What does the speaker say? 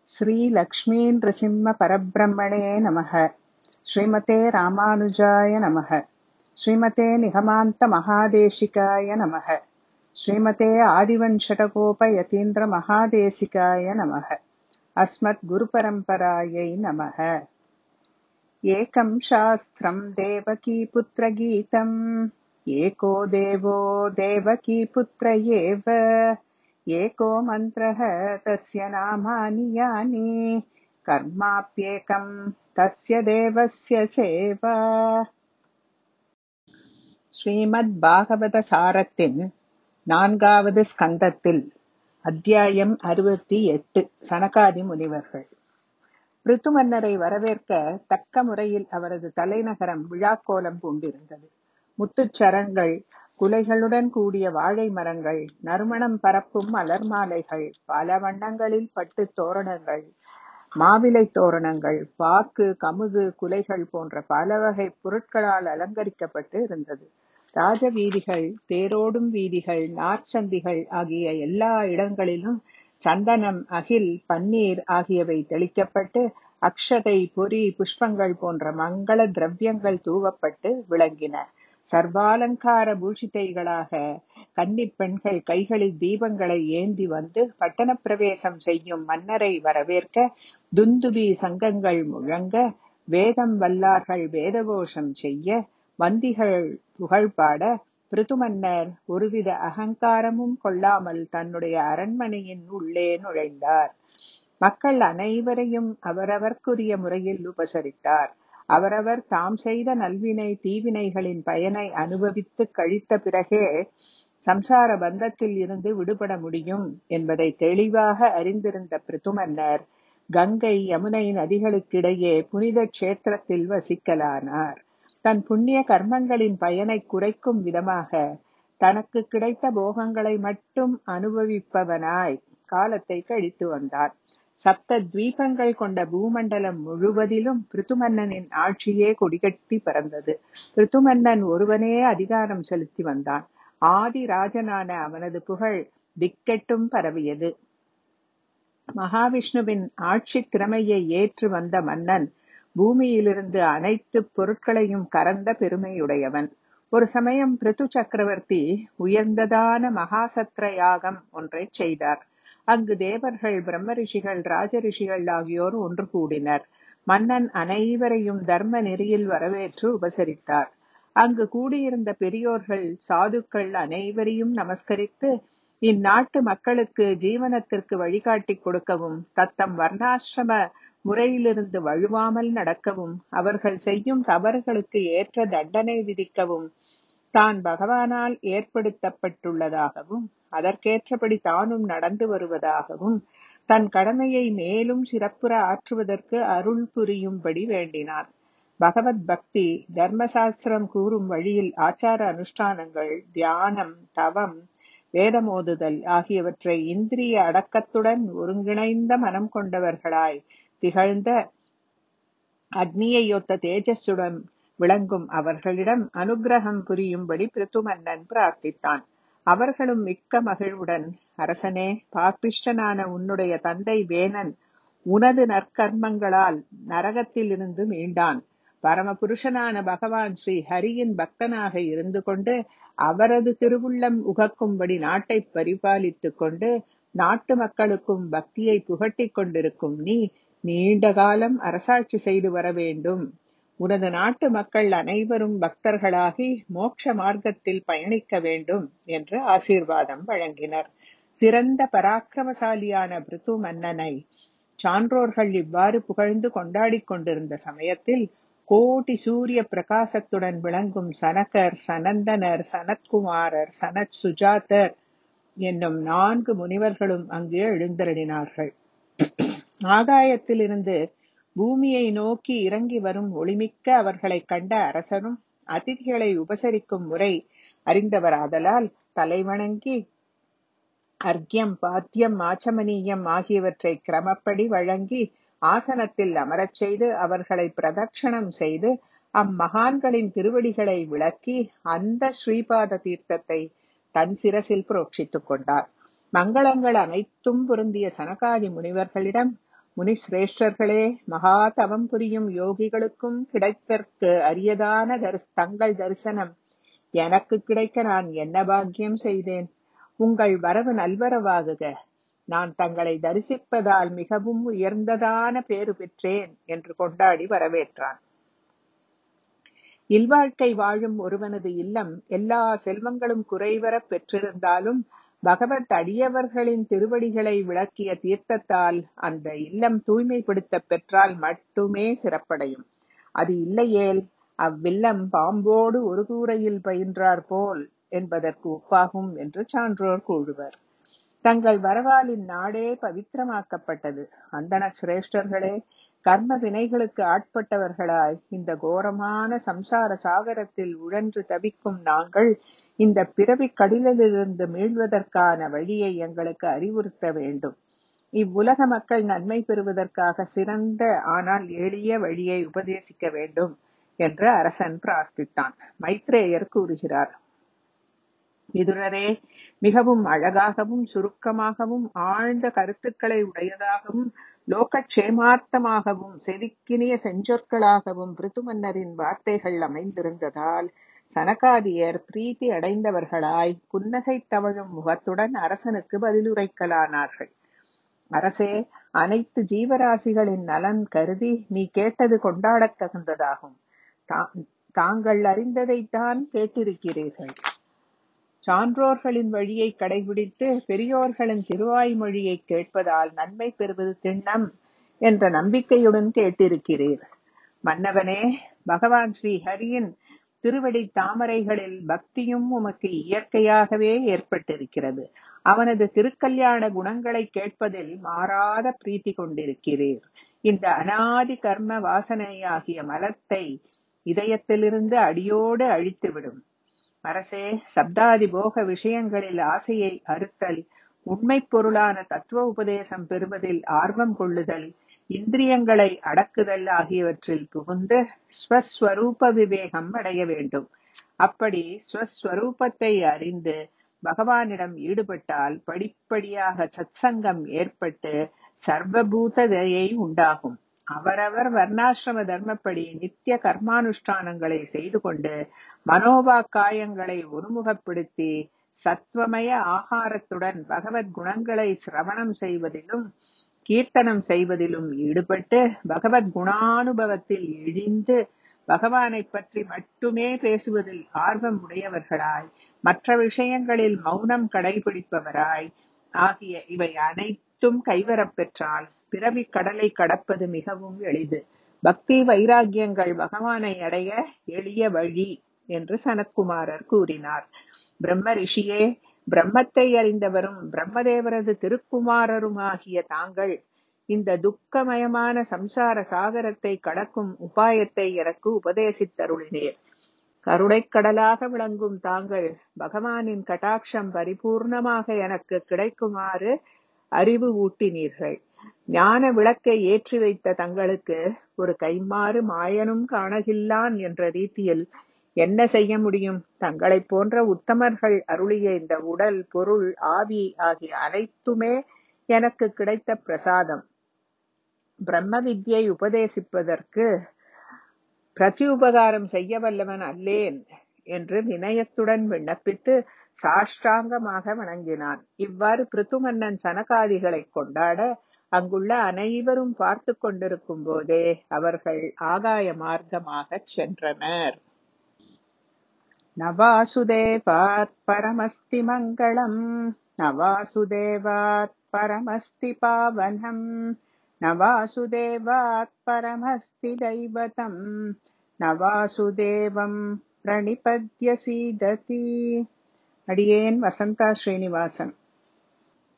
श्रीलक्ष्मीनृसिंहपरब्रह्मणे नमः श्रीमते रामानुजाय नमः श्रीमते निगमान्तमहादेशिकाय नमः श्रीमते आदिवञ्शटकोपयतीन्द्रमहादेशिकाय नमः अस्मद्गुरुपरम्परायै नमः एकं शास्त्रम् देवकीपुत्रगीतम् एको देवो देवकीपुत्र एव एको मन्त्रः तस्य नामानि यानि कर्माप्येकम् तस्य தேவஸ்ய சேவா ஸ்ரீமத் பாகவத சாரத்தின் நான்காவது ஸ்கந்தத்தில் அத்தியாயம் அறுபத்தி எட்டு சனகாதி முனிவர்கள் பிருத்து மன்னரை வரவேற்க தக்க முறையில் அவரது தலைநகரம் விழாக்கோலம் பூண்டிருந்தது முத்துச்சரங்கள் குலைகளுடன் கூடிய வாழை மரங்கள் நறுமணம் பரப்பும் மலர் மாலைகள் பல வண்ணங்களில் பட்டு தோரணங்கள் மாவிலை தோரணங்கள் பாக்கு கமுகு குலைகள் போன்ற பல வகை பொருட்களால் அலங்கரிக்கப்பட்டு இருந்தது ராஜ வீதிகள் தேரோடும் வீதிகள் நாற்சந்திகள் ஆகிய எல்லா இடங்களிலும் சந்தனம் அகில் பன்னீர் ஆகியவை தெளிக்கப்பட்டு அக்ஷதை பொறி புஷ்பங்கள் போன்ற மங்கள திரவியங்கள் தூவப்பட்டு விளங்கின சர்வாலங்கார பூஷிதைகளாக கன்னிப் பெண்கள் கைகளில் தீபங்களை ஏந்தி வந்து பட்டண பிரவேசம் செய்யும் மன்னரை வரவேற்க துந்துபி சங்கங்கள் முழங்க வேதம் வல்லார்கள் வேதகோஷம் செய்ய வந்திகள் புகழ்பாட பிருது மன்னர் ஒருவித அகங்காரமும் கொள்ளாமல் தன்னுடைய அரண்மனையின் உள்ளே நுழைந்தார் மக்கள் அனைவரையும் அவரவர்க்குரிய முறையில் உபசரித்தார் அவரவர் தாம் செய்த நல்வினை தீவினைகளின் பயனை அனுபவித்து கழித்த பிறகே சம்சார பந்தத்தில் இருந்து விடுபட முடியும் என்பதை தெளிவாக அறிந்திருந்த பிருத்துமன்னர் கங்கை யமுனை நதிகளுக்கிடையே புனித கஷேத்திரத்தில் வசிக்கலானார் தன் புண்ணிய கர்மங்களின் பயனை குறைக்கும் விதமாக தனக்கு கிடைத்த போகங்களை மட்டும் அனுபவிப்பவனாய் காலத்தை கழித்து வந்தான் சப்த தீபங்கள் கொண்ட பூமண்டலம் முழுவதிலும் பிருத்துமன்னனின் ஆட்சியே கொடிகட்டி பறந்தது பிருத்துமன்னன் ஒருவனே அதிகாரம் செலுத்தி வந்தான் ஆதி ராஜனான அவனது புகழ் திக்கெட்டும் பரவியது மகாவிஷ்ணுவின் ஆட்சி திறமையை ஏற்று வந்த மன்னன் பூமியிலிருந்து அனைத்து பொருட்களையும் கறந்த பெருமையுடையவன் ஒரு சமயம் பிருத்து சக்கரவர்த்தி உயர்ந்ததான மகாசத்திர யாகம் ஒன்றை செய்தார் அங்கு தேவர்கள் பிரம்ம ரிஷிகள் ராஜ ரிஷிகள் ஆகியோர் ஒன்று கூடினர் மன்னன் அனைவரையும் தர்ம நெறியில் வரவேற்று உபசரித்தார் அங்கு கூடியிருந்த பெரியோர்கள் சாதுக்கள் அனைவரையும் நமஸ்கரித்து இந்நாட்டு மக்களுக்கு ஜீவனத்திற்கு வழிகாட்டி கொடுக்கவும் தத்தம் வர்ணாசிரம முறையிலிருந்து வழுவாமல் நடக்கவும் அவர்கள் செய்யும் தவறுகளுக்கு ஏற்ற தண்டனை விதிக்கவும் தான் பகவானால் ஏற்படுத்தப்பட்டுள்ளதாகவும் அதற்கேற்றபடி தானும் நடந்து வருவதாகவும் தன் கடமையை மேலும் சிறப்புற ஆற்றுவதற்கு அருள் புரியும்படி வேண்டினார் பகவத் பக்தி தர்மசாஸ்திரம் கூறும் வழியில் ஆச்சார அனுஷ்டானங்கள் தியானம் தவம் வேதமோதுதல் ஆகியவற்றை இந்திரிய அடக்கத்துடன் ஒருங்கிணைந்த மனம் கொண்டவர்களாய் திகழ்ந்த அக்னியையொத்த தேஜஸுடன் விளங்கும் அவர்களிடம் அனுகிரகம் புரியும்படி பிருத்துமன்னன் பிரார்த்தித்தான் அவர்களும் மிக்க மகிழ்வுடன் அரசனே பாப்பிஷ்டனான உன்னுடைய தந்தை வேணன் உனது நற்கர்மங்களால் நரகத்தில் இருந்து மீண்டான் பரமபுருஷனான பகவான் ஸ்ரீ ஹரியின் பக்தனாக இருந்து கொண்டு அவரது திருவுள்ளம் உகக்கும்படி நாட்டை பரிபாலித்துக் கொண்டு நாட்டு மக்களுக்கும் பக்தியை புகட்டிக் கொண்டிருக்கும் நீ நீண்ட காலம் அரசாட்சி செய்து வர வேண்டும் உனது நாட்டு மக்கள் அனைவரும் பக்தர்களாகி மோட்ச மார்க்கத்தில் பயணிக்க வேண்டும் என்று ஆசீர்வாதம் வழங்கினர் சிறந்த பராக்கிரமசாலியான பிருத்து மன்னனை சான்றோர்கள் இவ்வாறு புகழ்ந்து கொண்டாடிக் கொண்டிருந்த சமயத்தில் கோடி சூரிய பிரகாசத்துடன் விளங்கும் சனகர் சனந்தனர் சனத்குமாரர் சனத் சுஜாதர் என்னும் நான்கு முனிவர்களும் அங்கு எழுந்தருளினார்கள் ஆகாயத்திலிருந்து பூமியை நோக்கி இறங்கி வரும் ஒளிமிக்க அவர்களைக் கண்ட அரசரும் அதிதிகளை உபசரிக்கும் முறை அறிந்தவராதலால் தலைவணங்கி அர்க்கியம் பாத்தியம் ஆச்சமனீயம் ஆகியவற்றை கிரமப்படி வழங்கி ஆசனத்தில் அமரச் செய்து அவர்களை பிரதட்சணம் செய்து அம்மகான்களின் திருவடிகளை விளக்கி அந்த ஸ்ரீபாத தீர்த்தத்தை தன் சிரசில் புரோட்சித்துக் கொண்டார் மங்களங்கள் அனைத்தும் பொருந்திய சனகாதி முனிவர்களிடம் முனிசிரேஷ்டர்களே மகா தவம் புரியும் யோகிகளுக்கும் கிடைத்தற்கு அரியதான தரிஸ் தங்கள் தரிசனம் எனக்கு கிடைக்க நான் என்ன பாக்கியம் செய்தேன் உங்கள் வரவு நல்வரவாகுக நான் தங்களை தரிசிப்பதால் மிகவும் உயர்ந்ததான பேறு பெற்றேன் என்று கொண்டாடி வரவேற்றான் இல்வாழ்க்கை வாழும் ஒருவனது இல்லம் எல்லா செல்வங்களும் குறைவரப் பெற்றிருந்தாலும் பகவத் அடியவர்களின் திருவடிகளை விளக்கிய தீர்த்தத்தால் அந்த இல்லம் தூய்மைப்படுத்த பெற்றால் மட்டுமே சிறப்படையும் அது இல்லையேல் அவ்வில்லம் பாம்போடு ஒரு கூரையில் பயின்றார் போல் என்பதற்கு ஒப்பாகும் என்று சான்றோர் கூறுவர் தங்கள் வரவாலின் நாடே பவித்திரமாக்கப்பட்டது அந்தன சிரேஷ்டர்களே கர்ம வினைகளுக்கு ஆட்பட்டவர்களாய் இந்த கோரமான சம்சார சாகரத்தில் உழன்று தவிக்கும் நாங்கள் இந்த பிறவி கடிலிலிருந்து மீள்வதற்கான வழியை எங்களுக்கு அறிவுறுத்த வேண்டும் இவ்வுலக மக்கள் நன்மை பெறுவதற்காக சிறந்த ஆனால் எளிய வழியை உபதேசிக்க வேண்டும் என்று அரசன் பிரார்த்தித்தான் மைத்ரேயர் கூறுகிறார் விதுரரே மிகவும் அழகாகவும் சுருக்கமாகவும் ஆழ்ந்த கருத்துக்களை உடையதாகவும் லோகக்ஷேமார்த்தமாகவும் செதுக்கினிய செஞ்சொற்களாகவும் பிருத்து மன்னரின் வார்த்தைகள் அமைந்திருந்ததால் சனகாதியர் பிரீத்தி அடைந்தவர்களாய் புன்னகை தவழும் முகத்துடன் அரசனுக்கு பதிலுரைக்கலானார்கள் அரசே அனைத்து ஜீவராசிகளின் நலன் கருதி நீ கேட்டது கொண்டாடத் தகுந்ததாகும் தாங்கள் அறிந்ததைத்தான் கேட்டிருக்கிறீர்கள் சான்றோர்களின் வழியை கடைபிடித்து பெரியோர்களின் திருவாய்மொழியை கேட்பதால் நன்மை பெறுவது திண்ணம் என்ற நம்பிக்கையுடன் கேட்டிருக்கிறீர் மன்னவனே பகவான் ஸ்ரீ ஹரியின் திருவடி தாமரைகளில் பக்தியும் உமக்கு இயற்கையாகவே ஏற்பட்டிருக்கிறது அவனது திருக்கல்யாண குணங்களை கேட்பதில் மாறாத பிரீத்தி கொண்டிருக்கிறீர் இந்த அனாதி கர்ம வாசனையாகிய மலத்தை இதயத்திலிருந்து அடியோடு அழித்துவிடும் அரசே சப்தாதி போக விஷயங்களில் ஆசையை அறுத்தல் உண்மை பொருளான தத்துவ உபதேசம் பெறுவதில் ஆர்வம் கொள்ளுதல் இந்திரியங்களை அடக்குதல் ஆகியவற்றில் புகுந்து ஸ்வஸ்வரூப விவேகம் அடைய வேண்டும் அப்படி ஸ்வஸ்வரூபத்தை அறிந்து பகவானிடம் ஈடுபட்டால் படிப்படியாக சத்சங்கம் ஏற்பட்டு சர்வபூத தயை உண்டாகும் அவரவர் வர்ணாசிரம தர்மப்படி நித்திய கர்மானுஷ்டானங்களை செய்து கொண்டு மனோபாக்காயங்களை ஒருமுகப்படுத்தி சத்வமய ஆகாரத்துடன் பகவத் குணங்களை சிரவணம் செய்வதிலும் கீர்த்தனம் செய்வதிலும் ஈடுபட்டு பகவத் குணானுபவத்தில் இழிந்து பகவானை பற்றி மட்டுமே பேசுவதில் ஆர்வம் உடையவர்களாய் மற்ற விஷயங்களில் மௌனம் கடைபிடிப்பவராய் ஆகிய இவை அனைத்தும் கைவரப் பெற்றால் பிறவி கடலை கடப்பது மிகவும் எளிது பக்தி வைராகியங்கள் பகவானை அடைய எளிய வழி என்று சனத்குமாரர் கூறினார் பிரம்ம ரிஷியே பிரம்மத்தை அறிந்தவரும் பிரம்மதேவரது திருக்குமாரருமாகிய தாங்கள் இந்த துக்கமயமான சம்சார சாகரத்தை கடக்கும் உபாயத்தை எனக்கு உபதேசித்தருளினீர் கருணைக்கடலாக விளங்கும் தாங்கள் பகவானின் கட்டாட்சம் பரிபூர்ணமாக எனக்கு கிடைக்குமாறு அறிவு ஊட்டினீர்கள் ஞான விளக்கை ஏற்றி வைத்த தங்களுக்கு ஒரு கைமாறு மாயனும் காணகில்லான் என்ற ரீதியில் என்ன செய்ய முடியும் தங்களைப் போன்ற உத்தமர்கள் அருளிய இந்த உடல் பொருள் ஆவி ஆகிய அனைத்துமே எனக்கு கிடைத்த பிரசாதம் பிரம்ம வித்யை உபதேசிப்பதற்கு பிரதியுபகாரம் செய்ய வல்லவன் அல்லேன் என்று வினயத்துடன் விண்ணப்பித்து சாஷ்டாங்கமாக வணங்கினான் இவ்வாறு பிருத்து மன்னன் சனகாதிகளை கொண்டாட அங்குள்ள அனைவரும் பார்த்து கொண்டிருக்கும் போதே அவர்கள் ஆகாய மார்க்கமாக சென்றனர் நவாசுதேவாத் பரமஸ்தி மங்களம் நவாசுதேவாத் பரமஸ்தி பாவனம் நவாசுதேவாத் பரமஸ்தி தைவதம் நவாசுதேவம் பிரணிபத்ய சீததி அடியேன் வசந்தா ஸ்ரீனிவாசன்